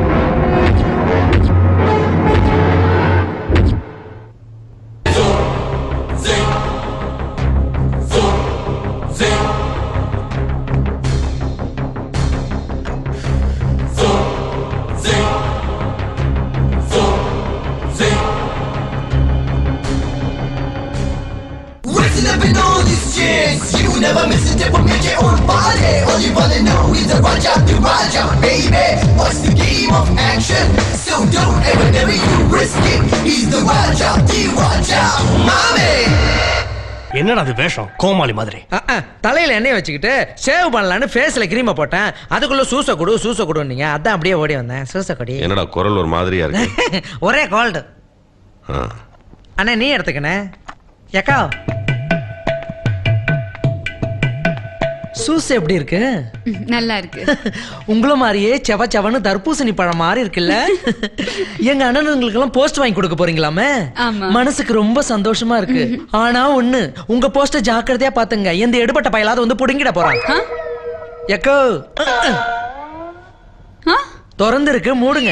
Wasting up in all these chicks You never miss a dip from your own body All you wanna know is the Raja to Raja Baby, what's the game of action? So don't ever, never you risk it He's the Raja, the Raja Mommy! என்னடா அது வேஷம் கோமாளி மாதிரி அஹ், அஹ், தலையில எண்ணெய் வச்சுக்கிட்டு save பண்ணலான்னு ஃபேஸ்ல கிரீமை போட்டேன் அதுக்குள்ள சூச கொடு சூச கொடுன்னீங்க அதான் அப்படியே ஓடி வந்தேன் சூச கொடி என்னடா குரல் ஒரு மாதிரியா இருக்கு ஒரே கோல்டு ஆ. அண்ணா நீ எடுத்துக்கண்ணே எக்கா சூஸ் எப்படி இருக்கு ம், நல்லா இருக்கு உங்கள மாதிரியே செவ செவன்னு தர்பூசணி பழம் மாதிரி இருக்குல்ல எங்க அண்ணனுங்களுக்கு எல்லாம் போஸ்ட் வாங்கி கொடுக்க போறீங்களாமே ஆமா. மனசுக்கு ரொம்ப சந்தோஷமா இருக்கு ஆனா ஒண்ணு உங்க போஸ்ட ஜாக்கிரதையா பாத்துங்க எந்த எடுபட்ட பயலாவது வந்து புடுங்கிட போறான் எக்கோ திறந்து இருக்கு மூடுங்க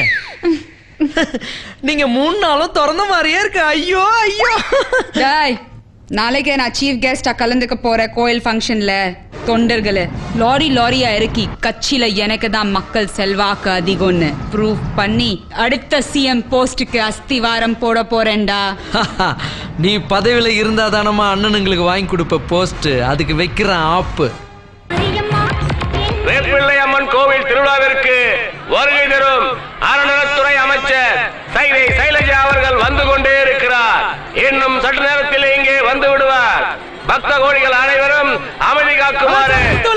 நீங்க மூணு நாளும் திறந்த மாதிரியே இருக்கு ஐயோ ஐயோ டேய் நாளைக்கு நான் சீஃப் கெஸ்டா கலந்துக்க போற கோயில் ஃபங்க்ஷன்ல தொண்டர்களே லாரி லாரியா இறக்கி கட்சியில எனக்கு தான் மக்கள் செல்வாக்கு அதிகம்னு ப்ரூவ் பண்ணி அடுத்த சிஎம் போஸ்டுக்கு அஸ்திவாரம் போட போறேன்டா நீ பதவியில இருந்தா தானம்மா அண்ணனுங்களுக்கு வாங்கி கொடுப்ப போஸ்ட் அதுக்கு வைக்கிறேன் ஆப்பு வேப்பிள்ளை அம்மன் கோவில் திருவிழாவிற்கு வருகை தரும் அறநிலைத்துறை அமைச்சர் சைதை சைலஜா அவர்கள் வந்து கொண்டே இருக்கிறார் இன்னும் சற்று நேரத்தில் இங்கே வந்து விடுவார் பக்த கோடிகள் அனைவரும் அமைதி காக்குமாறு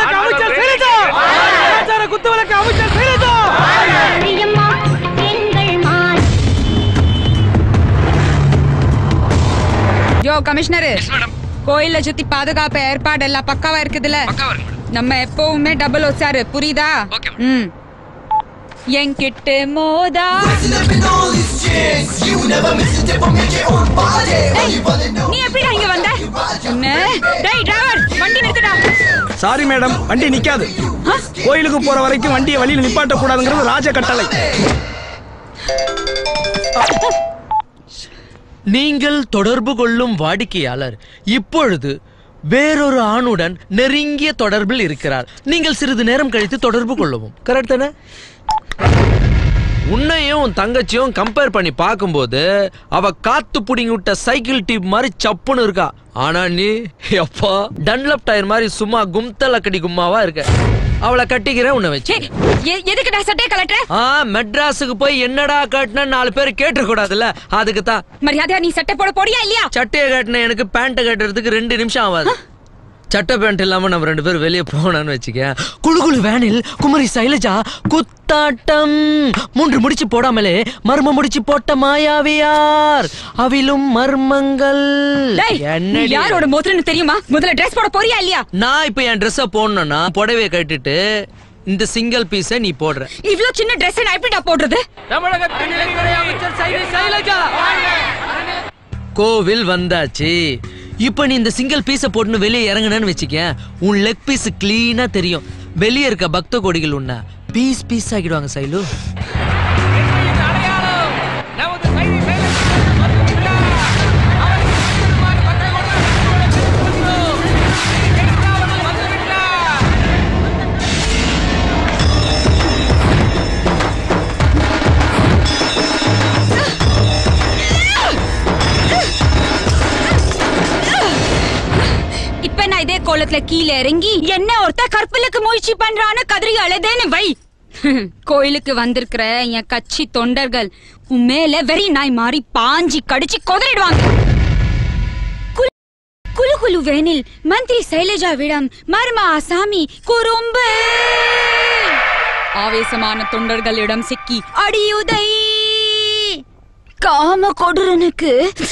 குத்துவிளக்கு அமைச்சர் சைலஜா யோ கமிஷனர் கோயில சுத்தி பாதுகாப்பு ஏற்பாடு எல்லாம் பக்காவா இருக்குதுல நம்ம எப்பவுமே டபுள் ஒசாரு புரியுதா ம் என்கிட்ட மோதா நீ எப்படிடா இங்க வந்த என்ன டேய் டிரைவர் வண்டி நிறுத்துடா சாரி மேடம் வண்டி நிக்காது கோயிலுக்கு போற வரைக்கும் வண்டியை வழியில் நிப்பாட்ட கூடாதுங்கிறது ராஜ கட்டளை நீங்கள் தொடர்பு கொள்ளும் வாடிக்கையாளர் இப்பொழுது வேறொரு ஆணுடன் நெருங்கிய தொடர்பில் இருக்கிறார் நீங்கள் சிறிது நேரம் கழித்து தொடர்பு கொள்ளவும் கரெக்ட் தானே உன்னையும் உன் தங்கச்சியும் கம்பேர் பண்ணி பார்க்கும்போது அவ காத்து புடிங்கி விட்ட சைக்கிள் டியூப் மாதிரி சப்புன்னு இருக்கா ஆனா நீ எப்பா டன்லப் டயர் மாதிரி சும்மா கும்தல கடி கும்மாவா இருக்க அவளை கட்டிக்கிறேன் உன்னை வச்சு எ- எதுக்குடா சட்டையை கலட்டுற ஆ மெட்ராஸுக்கு போய் என்னடா கட்டின நாலு பேர் கேட்டுற கூடாதுல்ல அதுக்கு தான் மரியாதையா நீ சட்டை போட போறியா இல்லையா சட்டையை கட்டின எனக்கு பேண்ட்டை கட்டுறதுக்கு ரெண்டு நிமிஷம் ஆகாது சட்டை பேண்ட் இல்லாம நம்ம ரெண்டு பேரும் வெளியே போனோம்னு வச்சுக்க குழு குழு வேனில் குமரி சைலஜா குத்தாட்டம் மூன்று முடிச்சு போடாமலே மர்ம முடிச்சு போட்ட மாயாவியார் அவிலும் மர்மங்கள் டேய், நீ என்னடி? யாரோட மோதிரன்னு தெரியுமா முதல்ல ட்ரெஸ் போட போறியா இல்லையா நான் இப்ப என் ட்ரெஸ்ஸை போடணும்னா புடவைய கட்டிட்டு இந்த சிங்கிள் பீஸை நீ போடுற இவ்ளோ சின்ன Dress நான் எப்படிடா போடுறது கோவில் வந்தாச்சு இப்போ நீ இந்த சிங்கிள் பீஸை போட்டுன்னு வெளியே இறங்குனேன்னு வச்சுக்க உன் லெக் பீஸ் கிளீனா தெரியும் வெளியே இருக்க பக்த கோடிகள் உன்ன பீஸ் பீஸ் ஆக்கிடுவாங்க சைலு இப்ப நான் இதே கோலத்துல கீழே இறங்கி என்ன ஒருத்த கற்பலுக்கு முயற்சி பண்றான்னு கதறி அழுதேன்னு வை கோயிலுக்கு வந்திருக்கிற என் கட்சி தொண்டர்கள் உன் மேல வெறி நாய் மாறி பாஞ்சி கடிச்சு கொதறிடுவாங்க குலு- குலு குலு வேனில் மந்திரி சைலஜாவிடம் மர்மா ஆசாமி குறும்பு ஆவேசமான தொண்டர்களிடம் சிக்கி அடியுதை காம கொடுரனுக்கு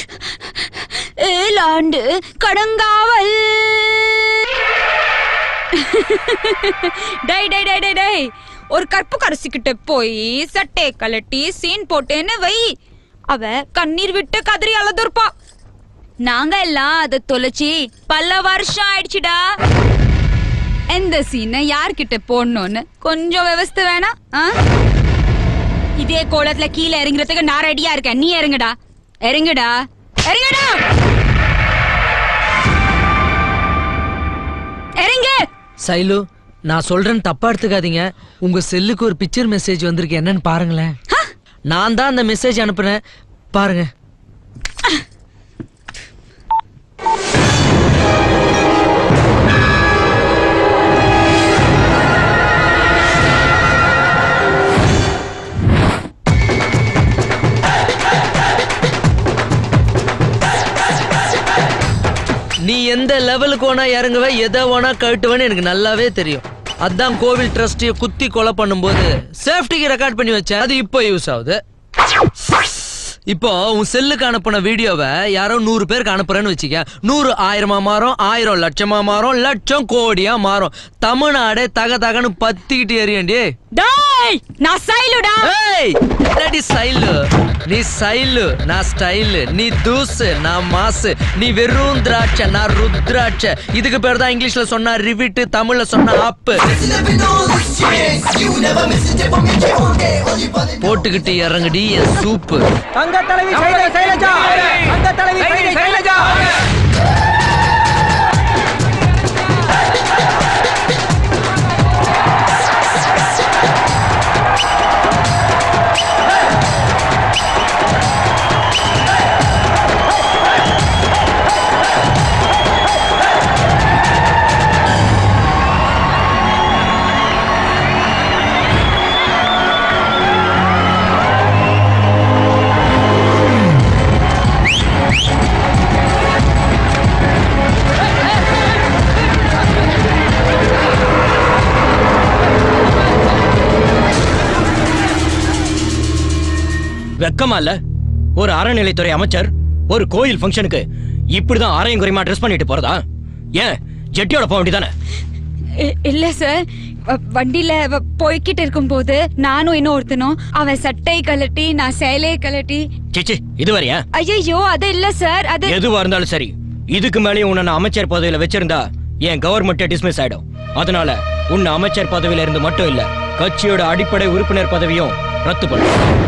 ஏழாண்டு கடங்காவல் டை டை டை டை டை ஒரு கற்பு கரசிக்கிட்ட போய் சட்டை கலட்டி சீன் போட்டேன்னு வை அவ கண்ணீர் விட்டு கதறி அழுதுருப்பா நாங்க எல்லாம் அதை தொலைச்சி பல வருஷம் ஆயிடுச்சுடா எந்த சீனை யார்கிட்ட போடணும்னு கொஞ்சம் விவஸ்தை வேணா ஆ? இதே கோலத்துல கீழே இறங்குறதுக்கு நான் ரெடியா இருக்கேன் நீ இறங்குடா இறங்குடா இறங்குடா இறங்கு சைலு நான் சொல்றேன்னு தப்பா எடுத்துக்காதீங்க உங்க செல்லுக்கு ஒரு பிக்சர் மெசேஜ் வந்திருக்கு என்னன்னு பாருங்களேன் நான் தான் அந்த மெசேஜ் அனுப்புனேன் பாருங்க நீ எந்த லெவலுக்கு வேணா இறங்குவ எதை வேணா கட்டுவேன்னு எனக்கு நல்லாவே தெரியும் அதான் கோவில் ட்ரஸ்டிய குத்தி கொலை பண்ணும்போது சேஃப்டிக்கு ரெக்கார்ட் பண்ணி வச்சேன் அது இப்போ யூஸ் ஆகுது இப்போ உன் செல்லுக்கு அனுப்பின வீடியோவை யாரோ நூறு பேருக்கு அனுப்புறேன்னு வச்சுக்க நூறு ஆயிரமா மாறும் ஆயிரம் லட்சமா மாறும் லட்சம் கோடியா மாறும் தமிழ்நாடே தக தகன்னு பத்திக்கிட்டு எரியண்டி டேய் நான் சைலுடா ஏய் என்னடி சைலு நீ சைலு நான் ஸ்டைலு நீ தூசு நான் மாசு நீ வெறும் திராட்சை நான் ருத்ராட்சை இதுக்கு பேர் தான் இங்கிலீஷ்ல சொன்னா ரிவிட்டு தமிழ்ல சொன்னா அப்பு போட்டுக்கிட்டு இறங்குடி என் சூப்பு தங்க தலைவி சைலை சைலஜா தங்க தலைவி சைலை சைலஜா வெக்கமா இல்ல ஒரு அறநிலைத்துறை அமைச்சர் ஒரு கோயில் ஃபங்க்ஷனுக்கு இப்படிதான் ஆரையும் குறைமா ட்ரெஸ் பண்ணிட்டு போறதா ஏன் ஜெட்டியோட போக வேண்டியதானே இ- இல்ல சார் வ- வண்டியில வ- போய்கிட்டு இருக்கும்போது நானும் இன்னொருத்தனும் அவன் சட்டை கலட்டி நான் சேலையை கலட்டி சிச்சி இது வரையா ஐயோ அது இல்ல சார் அது எதுவா இருந்தாலும் சரி இதுக்கு மேலேயும் உன்னை நான் அமைச்சர் பதவியில வச்சிருந்தா என் கவர்மெண்ட் டிஸ்மிஸ் ஆயிடும் அதனால உன்னை அமைச்சர் பதவியில இருந்து மட்டும் இல்ல கட்சியோட அடிப்படை உறுப்பினர் பதவியும் ரத்து பண்ணு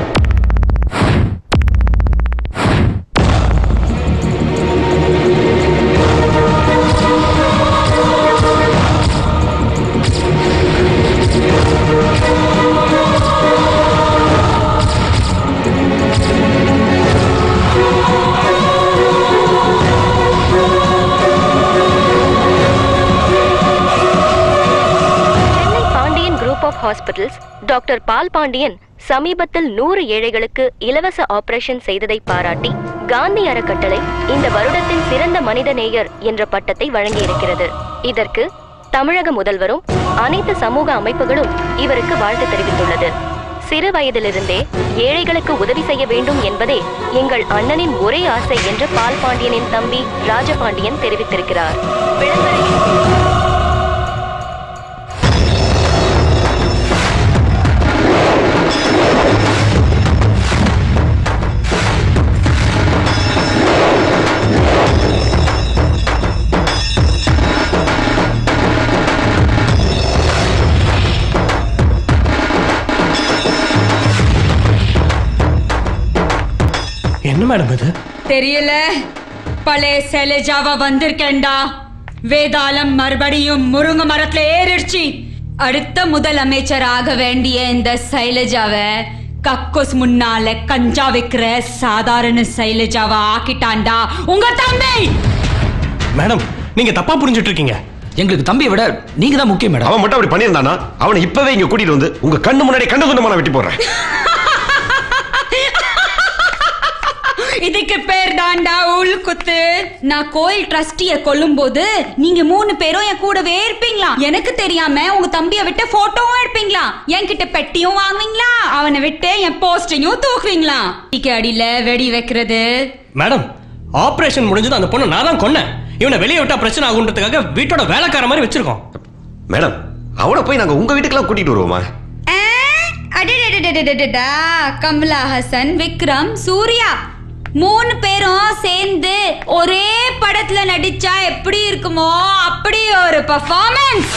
Chennai Pandian group of hospitals doctor Paul Pandian சமீபத்தில் நூறு ஏழைகளுக்கு இலவச ஆபரேஷன் செய்ததை பாராட்டி காந்தி அறக்கட்டளை இந்த வருடத்தின் சிறந்த மனிதநேயர் என்ற பட்டத்தை வழங்கியிருக்கிறது இதற்கு தமிழக முதல்வரும் அனைத்து சமூக அமைப்புகளும் இவருக்கு வாழ்த்து தெரிவித்துள்ளது சிறு வயதிலிருந்தே ஏழைகளுக்கு உதவி செய்ய வேண்டும் என்பதே எங்கள் அண்ணனின் ஒரே ஆசை என்று பால் பாண்டியனின் தம்பி ராஜபாண்டியன் தெரிவித்திருக்கிறார் என்ன மேடம் இது தெரியல பழைய செலஜாவா வந்திருக்கேன்டா வேதாளம் மறுபடியும் முருங்க மரத்துல ஏறிடுச்சு அடுத்த முதலமைச்சர் ஆக வேண்டிய இந்த சைலஜாவை கக்கோஸ் முன்னால கஞ்சா வைக்கிற சாதாரண சைலஜாவா ஆக்கிட்டான்டா உங்க தம்பி மேடம் நீங்க தப்பா புரிஞ்சிட்டு இருக்கீங்க எங்களுக்கு தம்பியை விட நீங்க தான் முக்கியம் மேடம் அவன் மட்டும் அப்படி பண்ணியிருந்தானா அவனை இப்பவே இங்க கூட்டிட்டு வந்து உங்க கண்ணு முன்னாடி கண்ணு துண்டமான வெட்டி போடுறேன் இதுக்கு பேர் தாண்டா உள் குத்து நான் கோயில் ட்ரஸ்டிய கொல்லும் போது நீங்க மூணு பேரும் என் கூடவே இருப்பீங்களா எனக்கு தெரியாம உங்க தம்பிய விட்டு போட்டோவும் எடுப்பீங்களா என்கிட்ட பெட்டியும் வாங்குவீங்களா அவனை விட்டு என் போஸ்டையும் தூக்குவீங்களா டிக்கு அடியில வெடி வைக்கிறது மேடம் ஆபரேஷன் முடிஞ்சது அந்த பொண்ணு நான் தான் கொன்னேன் இவனை வெளியே விட்டா பிரச்சனை ஆகுன்றதுக்காக வீட்டோட வேலைக்கார மாதிரி வச்சிருக்கோம் மேடம் அவனை போய் நாங்க உங்க வீட்டுக்கெல்லாம் கூட்டிட்டு வருவோமா அடடடடடடடா கமலா ஹசன் விக்ரம் சூர்யா மூணு பேரும் சேர்ந்து ஒரே படத்துல நடிச்சா எப்படி இருக்குமோ அப்படி ஒரு பர்ஃபார்மன்ஸ்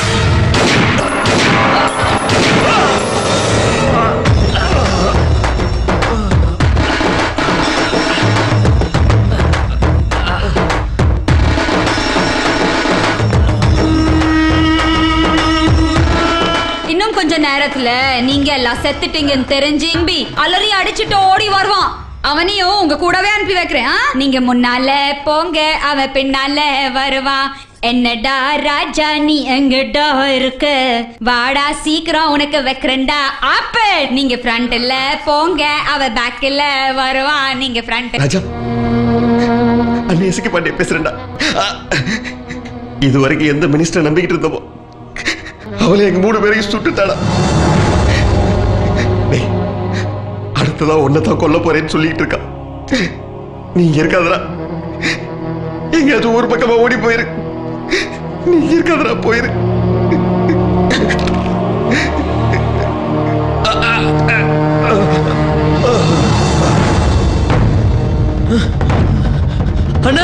இன்னும் கொஞ்ச நேரத்துல நீங்க எல்லாம் செத்துட்டீங்கன்னு தெரிஞ்சு இம்பி அலறி அடிச்சுட்டு ஓடி வருவான் அவனையும் உங்க கூடவே அனுப்பி வைக்கிறேன் ஆ? நீங்க முன்னால போங்க அவன் பின்னால வருவான் என்னடா ராஜா நீ எங்கிட்ட இருக்க வாடா சீக்கிரம் உனக்கு வைக்கிறேன்டா ஆப்பு நீங்க ஃப்ரண்ட்ல போங்க அவ பேக்ல வருவான் நீங்க ஃப்ரண்ட் ராஜா அன்னை பாண்டிய பேசுறேன்டா ஆ, இது வரைக்கும் எந்த மினிஸ்டர் நம்பிக்கிட்டு இருந்தோமோ அவளை எங்க மூணு பேரையும் சுட்டுட்டாளா டேய், அடுத்ததா உன்னை தான் கொல்ல போறேன்னு சொல்லிட்டு இருக்கா நீங்க இருக்காதடா எங்கேயாச்சும் ஊர் பக்கமா ஓடி போயிரு நீங்க இருக்காதடா போயிரு அண்ணா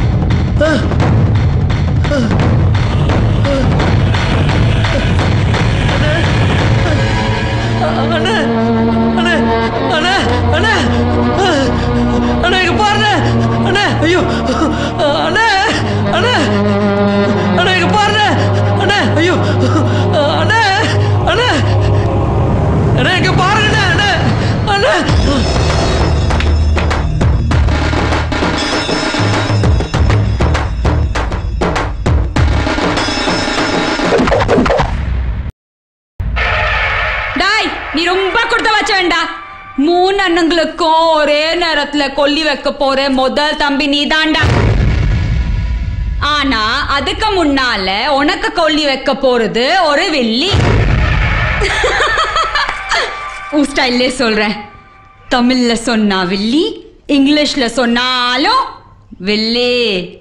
அண்ணா அண்ணா அண்ணா அண்ணா அண்ணா இங்க பாருண்ணே அண்ணா ஐயோ அண்ணா அண்ணா அண்ணா இங்க பாருண்ணே அண்ணா ஐயோ அண்ணா அண்ணா அண்ணா இங்க பாருங்கண்ணா அண்ணா அண்ணா டாய் நீ ரொம்ப கொடுத்த வச்ச வேண்டா மூணு அண்ணங்களுக்கும் ஒரே நேரத்துல கொல்லி வைக்க போற முதல் தம்பி நீதான்டா ஆனா அதுக்கு முன்னால உனக்கு கொல்லி வைக்க போறது ஒரு வெள்ளி உன் ஸ்டைல்லே சொல்றேன் தமிழ்ல சொன்னா வெள்ளி இங்கிலீஷ்ல சொன்னாலும் வெள்ளி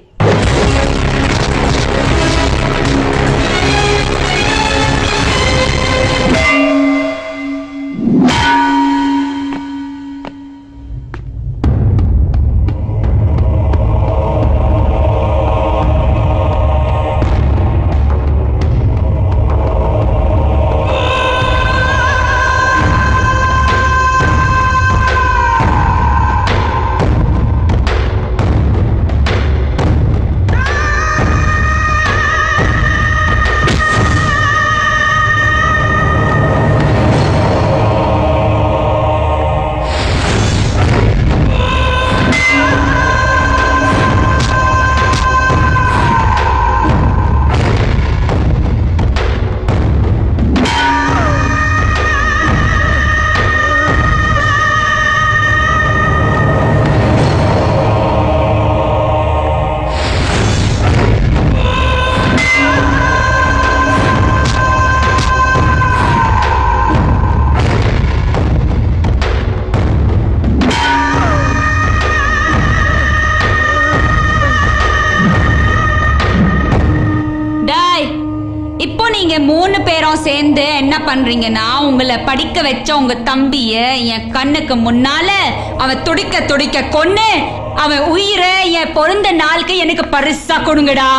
டாய் இப்போ நீங்க மூணு பேரும் சேர்ந்து என்ன பண்றீங்கன்னா உங்களை படிக்க வச்ச உங்க தம்பிய என் கண்ணுக்கு முன்னால அவன் துடிக்க துடிக்க கொன்னு அவன் உயிரை என் பொருந்த நாளுக்கு எனக்கு பரிசா கொடுங்கடா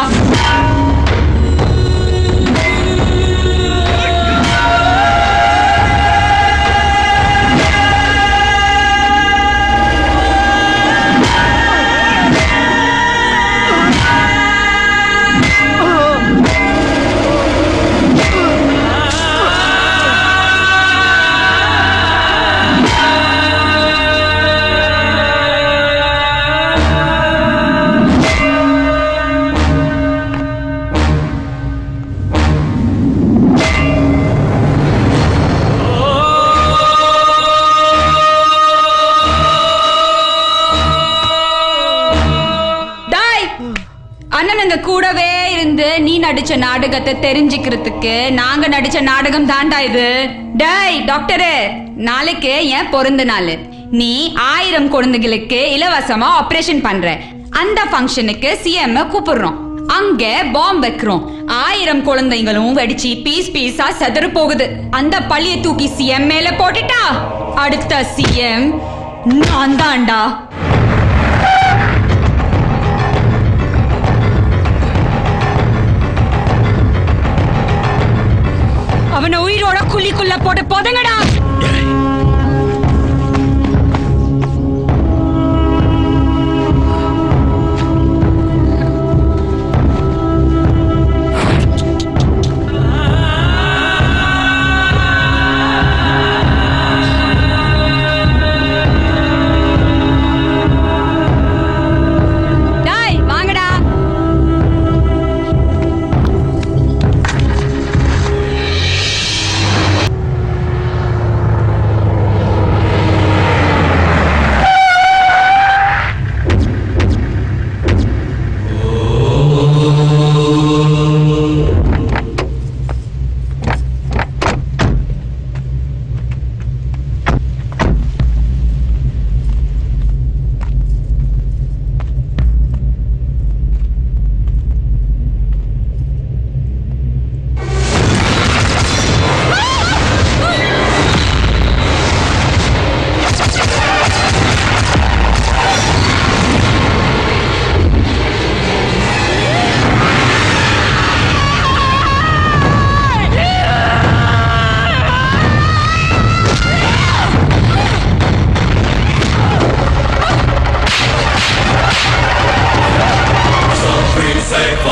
டாய் அண்ணனுங்க கூடவே இருந்து நீ நடிச்ச நாடகத்தை தெரிஞ்சுக்கிறதுக்கு நாங்க நடிச்ச நாடகம் தாண்டா இது டாய் டாக்டரு நாளைக்கு என் பிறந்த நாள் நீ ஆயிரம் குழந்தைகளுக்கு இலவசமா ஆபரேஷன் பண்ற அந்த ஃபங்க்ஷனுக்கு சிஎம் கூப்பிடுறோம் அங்க பாம்பு வைக்கிறோம் ஆயிரம் குழந்தைங்களும் வெடிச்சு பீஸ் பீஸா செதறு போகுது அந்த பழிய தூக்கி சிஎம் மேல போட்டுட்டா அடுத்த சிஎம் நான் தான்டா அவனை உயிரோட குழிக்குள்ள போட்டு போதுங்கடா டாய் வாங்கடா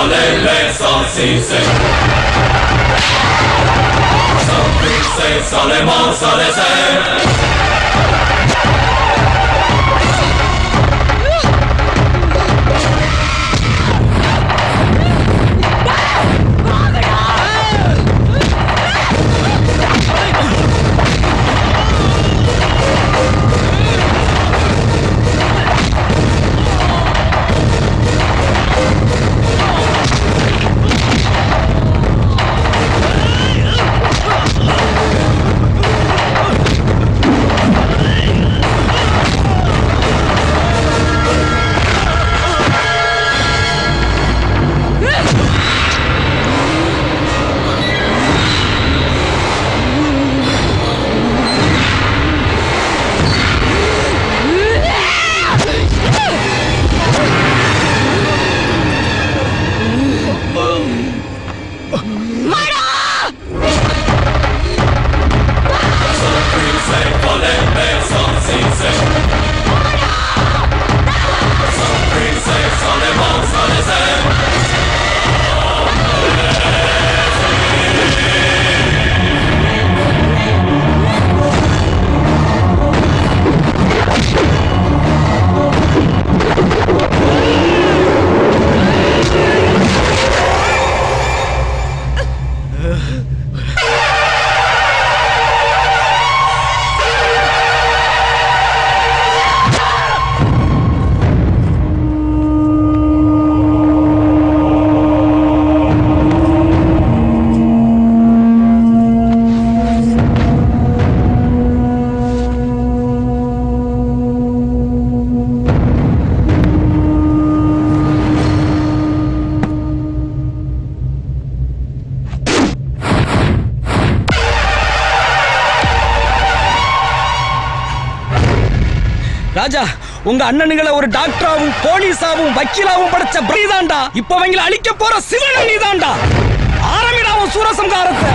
ராஜா உங்க அண்ணனுங்களை ஒரு டாக்டராவும் போலீஸாவும் வக்கீலாவும் படைச்ச பிரீதாண்டா இப்ப அவங்கள அழிக்க போற சிவன் நீதாண்டா ஆரம்பிடாவும் சூரசம்காரத்தை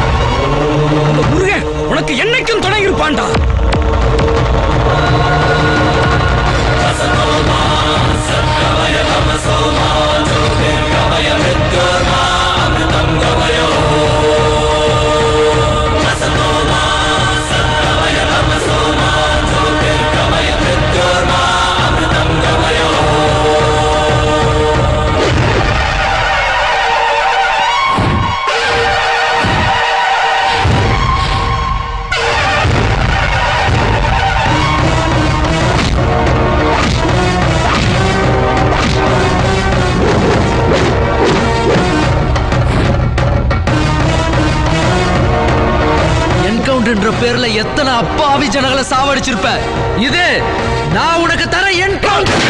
அந்த முருகன் உனக்கு என்னைக்கும் துணை இருப்பான்டா என்கவுண்டர்ன்ற பேர்ல எத்தனை அப்பாவி ஜனங்களை சாவடிச்சிருப்ப இது நான் உனக்கு தர என்கவுண்டர்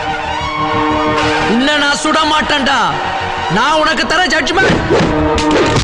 உன்னை நான் சுட மாட்டேன்டா நான் உனக்கு தர ஜட்ஜ்மெண்ட்